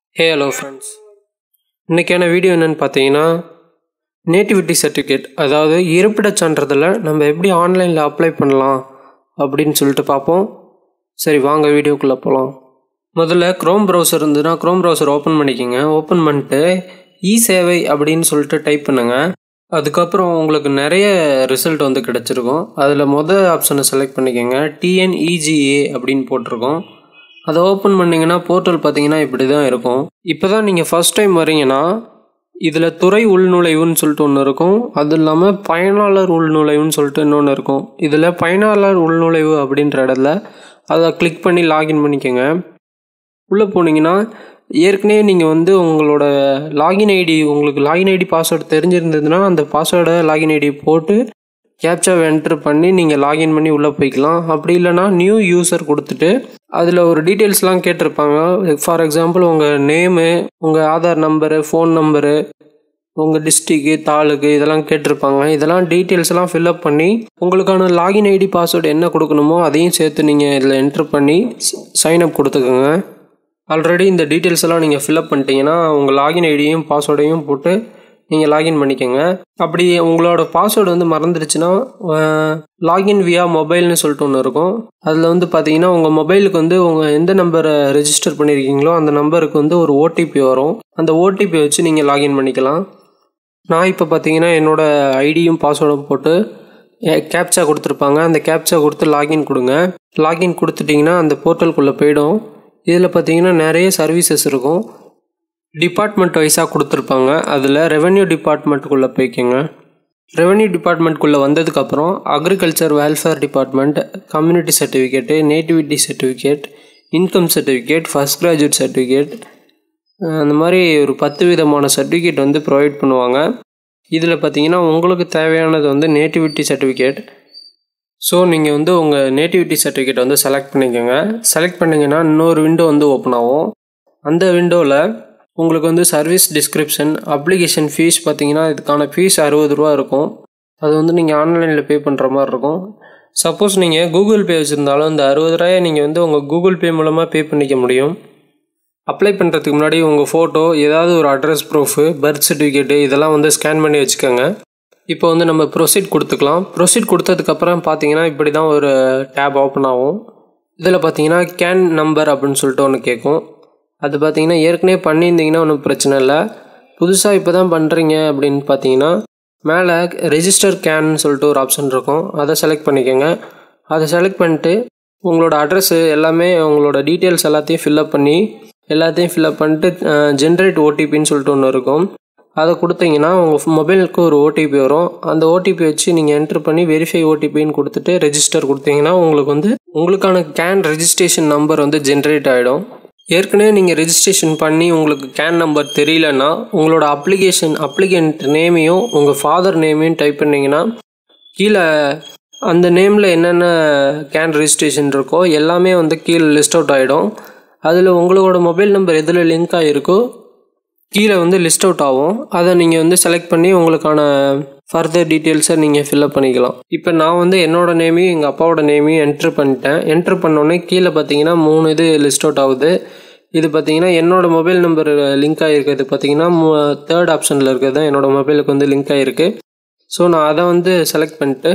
ஹே hello friends இன்றைக்கான video என்னென்னு பார்த்தீங்கன்னா நேட்டிவிட்டி சர்டிஃபிகேட் அதாவது இருப்பிடச் சான்றிதழை நம்ம எப்படி ஆன்லைனில் அப்ளை பண்ணலாம் அப்படின்னு சொல்லிட்டு பார்ப்போம் சரி வாங்க வீடியோக்குள்ளே போகலாம் முதல்ல க்ரோம் ப்ரௌசர் இருந்ததுன்னா க்ரோம் ப்ரௌசர் ஓப்பன் பண்ணிக்கோங்க ஓப்பன் பண்ணிட்டு இ சேவை அப்படின்னு சொல்லிட்டு டைப் பண்ணுங்க அதுக்கப்புறம் உங்களுக்கு நிறைய ரிசல்ட் வந்து கிடச்சிருக்கும் அதில் மொதல் ஆப்ஷனை செலக்ட் பண்ணிக்கோங்க டிஎன்இஜிஏ அப்படின்னு போட்டிருக்கோம் அதை ஓப்பன் பண்ணிங்கன்னா போர்ட்டல் பார்த்தீங்கன்னா இப்படி தான் இருக்கும் இப்போ தான் நீங்கள் ஃபஸ்ட் டைம் வரீங்கன்னா இதில் துறை உள்நுழைவுன்னு சொல்லிட்டு ஒன்று இருக்கும் அது இல்லாமல் பயனாளர் உள்நுழைவுன்னு சொல்லிட்டு இன்னொன்று இருக்கும் இதில் பயனாளர் உள்நுழைவு அப்படின்ற இடத்துல அதை கிளிக் பண்ணி லாகின் பண்ணிக்கோங்க உள்ளே போனீங்கன்னா ஏற்கனவே நீங்கள் வந்து உங்களோட லாகின் ஐடி உங்களுக்கு லாகின் ஐடி பாஸ்வேர்டு தெரிஞ்சிருந்ததுன்னா அந்த பாஸ்வேர்டை லாகின் ஐடி போட்டு கேப்சாவை என்ட்ரு பண்ணி நீங்கள் லாகின் பண்ணி உள்ளே போய்க்கலாம் அப்படி இல்லைனா நியூ யூசர் கொடுத்துட்டு அதில் ஒரு டீட்டெயில்ஸ்லாம் கேட்டிருப்பாங்க ஃபார் எக்ஸாம்பிள் உங்கள் நேமு உங்கள் ஆதார் நம்பரு ஃபோன் நம்பரு உங்கள் டிஸ்ட்ரிக்கு தாலுக்கு இதெல்லாம் கேட்டிருப்பாங்க இதெல்லாம் டீட்டெயில்ஸ் எல்லாம் ஃபில்அப் பண்ணி உங்களுக்கான லாகின் ஐடி பாஸ்வேர்டு என்ன கொடுக்கணுமோ அதையும் சேர்த்து நீங்கள் இதில் என்ட்ரு பண்ணி சைன் அப் கொடுத்துக்கோங்க ஆல்ரெடி இந்த டீட்டெயில்ஸ் எல்லாம் நீங்கள் ஃபில்அப் பண்ணிட்டீங்கன்னா உங்கள் லாகின் ஐடியும் பாஸ்வேர்டையும் போட்டு நீங்கள் லாகின் பண்ணிக்கோங்க அப்படி உங்களோட பாஸ்வேர்டு வந்து மறந்துடுச்சுன்னா லாகின் வியா மொபைல்னு சொல்லிட்டு ஒன்று இருக்கும் அதில் வந்து பார்த்தீங்கன்னா உங்கள் மொபைலுக்கு வந்து உங்கள் எந்த நம்பரை ரெஜிஸ்டர் பண்ணியிருக்கீங்களோ அந்த நம்பருக்கு வந்து ஒரு ஓடிபி வரும் அந்த ஓடிபி வச்சு நீங்கள் லாகின் பண்ணிக்கலாம் நான் இப்போ பார்த்தீங்கன்னா என்னோடய ஐடியும் பாஸ்வேர்டும் போட்டு கேப்சா கொடுத்துருப்பாங்க அந்த கேப்சா கொடுத்து லாகின் கொடுங்க லாகின் கொடுத்துட்டிங்கன்னா அந்த போர்ட்டலுக்குள்ளே போயிடும் இதில் பார்த்தீங்கன்னா நிறைய சர்வீசஸ் இருக்கும் டிபார்ட்மெண்ட் வைஸாக கொடுத்துருப்பாங்க அதில் ரெவென்யூ டிபார்ட்மெண்ட்டுக்குள்ளே போய்க்கோங்க ரெவென்யூ டிபார்ட்மெண்ட்குள்ளே வந்ததுக்கப்புறம் agriculture welfare department community certificate nativity certificate income certificate first graduate certificate அந்த மாதிரி ஒரு பத்து விதமான சர்டிஃபிகேட் வந்து ப்ரொவைட் பண்ணுவாங்க இதில் பார்த்தீங்கன்னா உங்களுக்கு தேவையானது வந்து நேட்டிவிட்டி சர்டிஃபிகேட் ஸோ நீங்கள் வந்து உங்கள் நேட்டிவிட்டி சர்டிஃபிகேட் வந்து செலக்ட் பண்ணிக்கோங்க செலக்ட் பண்ணிங்கன்னா இன்னொரு விண்டோ வந்து ஓப்பன் ஆகும் அந்த விண்டோவில் உங்களுக்கு வந்து சர்வீஸ் டிஸ்கிரிப்ஷன் அப்ளிகேஷன் ஃபீஸ் பார்த்தீங்கன்னா இதுக்கான ஃபீஸ் அறுபது ரூபா இருக்கும் அது வந்து நீங்கள் ஆன்லைனில் பே பண்ணுற மாதிரி இருக்கும் சப்போஸ் நீங்கள் கூகுள் பே வச்சுருந்தாலும் இந்த அறுபது ரூபாயை நீங்கள் வந்து உங்கள் கூகுள் பே மூலமாக பே பண்ணிக்க முடியும் அப்ளை பண்ணுறதுக்கு முன்னாடி உங்கள் ஃபோட்டோ ஏதாவது ஒரு அட்ரஸ் ப்ரூஃபு பர்த் சர்டிஃபிகேட்டு இதெல்லாம் வந்து ஸ்கேன் பண்ணி வச்சுக்கோங்க இப்போ வந்து நம்ம ப்ரொசீட் கொடுத்துக்கலாம் ப்ரொசீட் கொடுத்ததுக்கப்புறம் பார்த்தீங்கன்னா இப்படி தான் ஒரு டேப் ஓப்பன் ஆகும் இதில் பார்த்தீங்கன்னா கேன் நம்பர் அப்படின்னு சொல்லிட்டு ஒன்று கேட்கும் அது பார்த்தீங்கன்னா ஏற்கனவே பண்ணியிருந்தீங்கன்னா ஒன்றும் பிரச்சனை இல்லை புதுசாக இப்போ தான் பண்ணுறீங்க அப்படின்னு பார்த்தீங்கன்னா மேலே ரெஜிஸ்டர் கேன்னு சொல்லிட்டு ஒரு ஆப்ஷன் இருக்கும் அதை செலக்ட் பண்ணிக்கோங்க அதை செலக்ட் பண்ணிட்டு உங்களோட அட்ரஸ்ஸு எல்லாமே உங்களோட டீட்டெயில்ஸ் எல்லாத்தையும் ஃபில்அப் பண்ணி எல்லாத்தையும் ஃபில்அப் பண்ணிட்டு ஜென்ரேட் ஓடிபின்னு சொல்லிட்டு ஒன்று இருக்கும் அதை கொடுத்தீங்கன்னா உங்கள் மொபைலுக்கு ஒரு ஓடிபி வரும் அந்த ஓடிபி வச்சு நீங்கள் என்ட்ரு பண்ணி வெரிஃபை ஓடிபின்னு கொடுத்துட்டு ரெஜிஸ்டர் கொடுத்தீங்கன்னா உங்களுக்கு வந்து உங்களுக்கான கேன் ரெஜிஸ்ட்ரேஷன் நம்பர் வந்து ஜென்ரேட் ஆகிடும் ஏற்கனவே நீங்கள் ரெஜிஸ்ட்ரேஷன் பண்ணி உங்களுக்கு கேன் நம்பர் தெரியலன்னா உங்களோட அப்ளிகேஷன் அப்ளிகண்ட் நேமையும் உங்கள் ஃபாதர் நேமையும் டைப் பண்ணிங்கன்னா கீழே அந்த நேமில் என்னென்ன கேன் ரெஜிஸ்ட்ரேஷன் இருக்கோ எல்லாமே வந்து கீழே லிஸ்ட் அவுட் ஆகிடும் அதில் உங்களோட மொபைல் நம்பர் எதில் லிங்க் ஆகிருக்கோ கீழே வந்து லிஸ்ட் அவுட் ஆகும் அதை நீங்கள் வந்து செலக்ட் பண்ணி உங்களுக்கான ஃபர்தர் டீட்டெயில்ஸை நீங்கள் ஃபில்அப் பண்ணிக்கலாம் இப்போ நான் வந்து என்னோட நேமையும் எங்கள் அப்பாவோட நேமையும் என்ட்ரு பண்ணிட்டேன் என்ட்ரு பண்ணோடனே கீழே பார்த்தீங்கன்னா மூணு இது லிஸ்ட் அவுட் ஆகுது இது பார்த்தீங்கன்னா என்னோடய மொபைல் நம்பர் லிங்க் ஆகிருக்கிறது பார்த்தீங்கன்னா தேர்ட் ஆப்ஷனில் இருக்கிறது தான் என்னோடய மொபைலுக்கு வந்து லிங்க் ஆகிருக்கு ஸோ நான் அதை வந்து செலக்ட் பண்ணிட்டு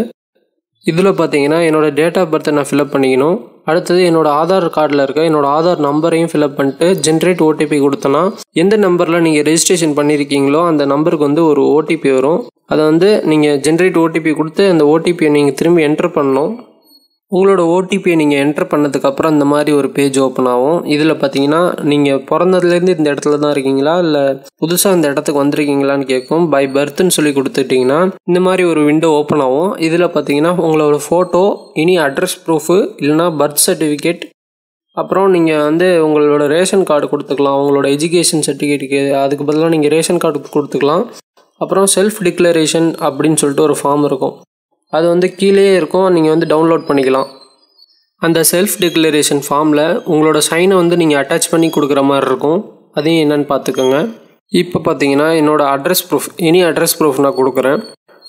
இதில் பார்த்தீங்கன்னா என்னோடய டேட் ஆஃப் பர்த்தை நான் ஃபில்அப் பண்ணிக்கணும் அடுத்தது என்னோட ஆதார் கார்டில் இருக்க என்னோட ஆதார் நம்பரையும் ஃபில்அப் பண்ணிட்டு ஜென்ரேட் ஓடிபி கொடுத்தனா எந்த நம்பரில் நீங்கள் ரெஜிஸ்ட்ரேஷன் பண்ணியிருக்கீங்களோ அந்த நம்பருக்கு வந்து ஒரு ஓடிபி வரும் அதை வந்து நீங்கள் ஜென்ரேட் ஓடிபி கொடுத்து அந்த ஓடிபியை நீங்கள் திரும்பி என்ட்ரு பண்ணணும் உங்களோட ஓடிபியை நீங்கள் என்ட்ரு பண்ணதுக்கப்புறம் இந்த மாதிரி ஒரு பேஜ் ஓப்பன் ஆகும் இதில் பார்த்தீங்கன்னா நீங்கள் பிறந்ததுலேருந்து இந்த இடத்துல தான் இருக்கீங்களா இல்லை புதுசாக இந்த இடத்துக்கு வந்திருக்கீங்களான்னு கேட்கும் பை பர்த்னு சொல்லி கொடுத்துட்டிங்கன்னா இந்த மாதிரி ஒரு விண்டோ ஓப்பன் ஆகும் இதில் பார்த்தீங்கன்னா உங்களோட ஃபோட்டோ இனி அட்ரஸ் ப்ரூஃபு இல்லைனா பர்த் சர்டிஃபிகேட் அப்புறம் நீங்கள் வந்து உங்களோட ரேஷன் கார்டு கொடுத்துக்கலாம் உங்களோட எஜுகேஷன் சர்டிஃபிகேட்டுக்கு அதுக்கு பதிலாக நீங்கள் ரேஷன் கார்டு கொடுத்துக்கலாம் அப்புறம் செல்ஃப் டிக்ளரேஷன் அப்படின்னு சொல்லிட்டு ஒரு ஃபார்ம் இருக்கும் அது வந்து கீழே இருக்கும் நீங்கள் வந்து டவுன்லோட் பண்ணிக்கலாம் அந்த செல்ஃப் டிக்ளரேஷன் ஃபார்மில் உங்களோட சைனை வந்து நீங்கள் அட்டாச் பண்ணி கொடுக்குற மாதிரி இருக்கும் அதையும் என்னென்னு பார்த்துக்கோங்க இப்போ பார்த்தீங்கன்னா என்னோடய address proof any address proof நான் கொடுக்குறேன்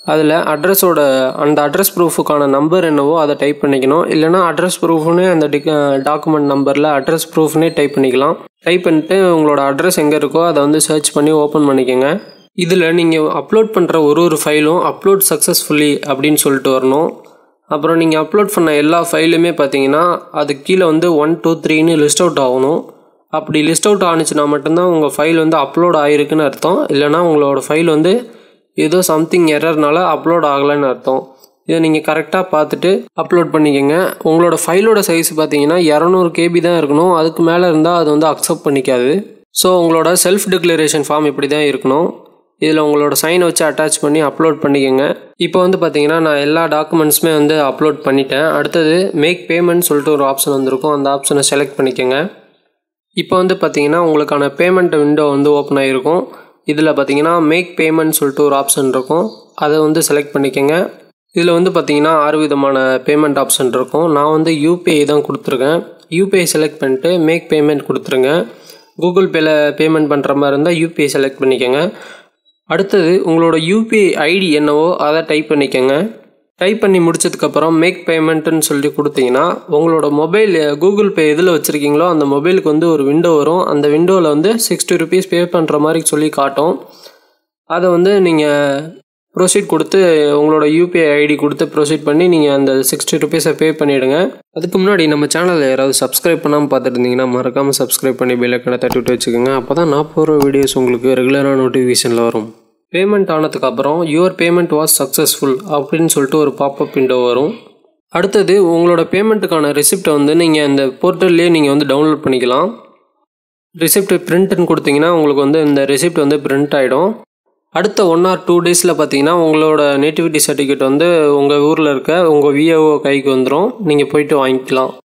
அதில் அட்ரஸோட அந்த அட்ரஸ் ப்ரூஃபுக்கான நம்பர் என்னவோ அதை டைப் பண்ணிக்கணும் இல்லைனா அட்ரஸ் ப்ரூஃப்னு அந்த டிக் டாக்குமெண்ட் நம்பரில் அட்ரஸ் ப்ரூஃப்னே டைப் பண்ணிக்கலாம் டைப் பண்ணிட்டு உங்களோட அட்ரஸ் எங்கே இருக்கோ அதை வந்து சர்ச் பண்ணி ஓப்பன் பண்ணிக்கோங்க இதில் நீங்கள் அப்லோட் பண்ணுற ஒரு ஒரு ஃபைலும் அப்லோட் சக்ஸஸ்ஃபுல்லி அப்படின்னு சொல்லிட்டு வரணும் அப்புறம் நீங்கள் அப்லோட் பண்ண எல்லா ஃபைலுமே பார்த்தீங்கன்னா அது கீழே வந்து ஒன் டூ த்ரீன்னு லிஸ்ட் அவுட் ஆகணும் அப்படி லிஸ்ட் அவுட் ஆனிச்சுன்னா மட்டும்தான் உங்கள் ஃபைல் வந்து அப்லோட் ஆகிருக்குன்னு அர்த்தம் இல்லைனா உங்களோட ஃபைல் வந்து ஏதோ சம்திங் எரர்னால அப்லோட் ஆகலைன்னு அர்த்தம் இதை நீங்கள் கரெக்டாக பார்த்துட்டு அப்லோட் பண்ணிக்கோங்க உங்களோட ஃபைலோட சைஸ் பார்த்தீங்கன்னா இரநூறு கேபி தான் இருக்கணும் அதுக்கு மேலே இருந்தால் அது வந்து அக்செப்ட் பண்ணிக்காது ஸோ உங்களோட செல்ஃப் டிக்ளரேஷன் ஃபார்ம் இப்படி தான் இருக்கணும் இதில் உங்களோட சைனை வச்சு அட்டாச் பண்ணி அப்லோட் பண்ணிக்கோங்க இப்போ வந்து பார்த்தீங்கன்னா நான் எல்லா டாக்குமெண்ட்ஸுமே வந்து அப்லோட் பண்ணிட்டேன் அடுத்தது மேக் பேமெண்ட் சொல்லிட்டு ஒரு ஆப்ஷன் வந்திருக்கும் அந்த ஆப்ஷனை செலக்ட் பண்ணிக்கோங்க இப்போ வந்து பார்த்தீங்கன்னா உங்களுக்கான பேமெண்ட் விண்டோ வந்து ஓப்பன் ஆகிருக்கும் இதில் பார்த்தீங்கன்னா மேக் பேமெண்ட் சொல்லிட்டு ஒரு ஆப்ஷன் இருக்கும் அதை வந்து செலக்ட் பண்ணிக்கோங்க இதில் வந்து பார்த்தீங்கன்னா ஆறு விதமான பேமெண்ட் ஆப்ஷன் இருக்கும் நான் வந்து யூபிஐ தான் கொடுத்துருக்கேன் யூபிஐ செலக்ட் பண்ணிட்டு மேக் பேமெண்ட் கொடுத்துருங்க கூகுள் பேயில் பேமெண்ட் பண்ணுற மாதிரி இருந்தால் யூபிஐ செலக்ட் பண்ணிக்கோங்க அடுத்தது உங்களோட யூபிஐ ஐடி என்னவோ அதை டைப் பண்ணிக்கோங்க டைப் பண்ணி முடிச்சதுக்கப்புறம் மேக் பேமெண்ட்டுன்னு சொல்லி கொடுத்தீங்கன்னா உங்களோட மொபைல் கூகுள் பே எதில் வச்சுருக்கீங்களோ அந்த மொபைலுக்கு வந்து ஒரு விண்டோ வரும் அந்த விண்டோவில் வந்து சிக்ஸ்டி ருபீஸ் பே பண்ணுற மாதிரி சொல்லி காட்டும் அதை வந்து நீங்கள் ப்ரொசீட் கொடுத்து உங்களோட யூபிஐ ஐடி கொடுத்து ப்ரொசீட் பண்ணி நீங்கள் அந்த சிக்ஸ்டி ருபீஸை பே பண்ணிவிடுங்க அதுக்கு முன்னாடி நம்ம சேனலில் யாராவது சப்ஸ்கிரைப் பண்ணாமல் பார்த்துட்டு இருந்தீங்கன்னா மறக்காமல் சப்ஸ்கிரைப் பண்ணி பெல்லைக்கடை தட்டி விட்டு வச்சுக்கோங்க அப்போ தான் நான் போகிற வீடியோஸ் உங்களுக்கு ரெகுலராக நோட்டிஃபிகேஷனில் வரும் பேமெண்ட் ஆனதுக்கப்புறம் யுவர் பேமெண்ட் வாஸ் சக்ஸஸ்ஃபுல் அப்படின்னு சொல்லிட்டு ஒரு பாப்அப் விண்டோ வரும் அடுத்தது உங்களோட பேமெண்ட்டுக்கான ரெசிப்டை வந்து நீங்கள் இந்த போர்ட்டல்லே நீங்கள் வந்து டவுன்லோட் பண்ணிக்கலாம் ரிசிப்ட் பிரிண்ட்னு கொடுத்தீங்கன்னா உங்களுக்கு வந்து இந்த ரெசிப்ட் வந்து பிரிண்ட் ஆகிடும் அடுத்த ஒன் ஆர் டூ டேஸில் பார்த்தீங்கன்னா உங்களோட நேட்டிவிட்டி சர்டிஃபிகேட் வந்து உங்கள் ஊரில் இருக்க உங்கள் விஏஓ கைக்கு வந்துடும் நீங்கள் போயிட்டு வாங்கிக்கலாம்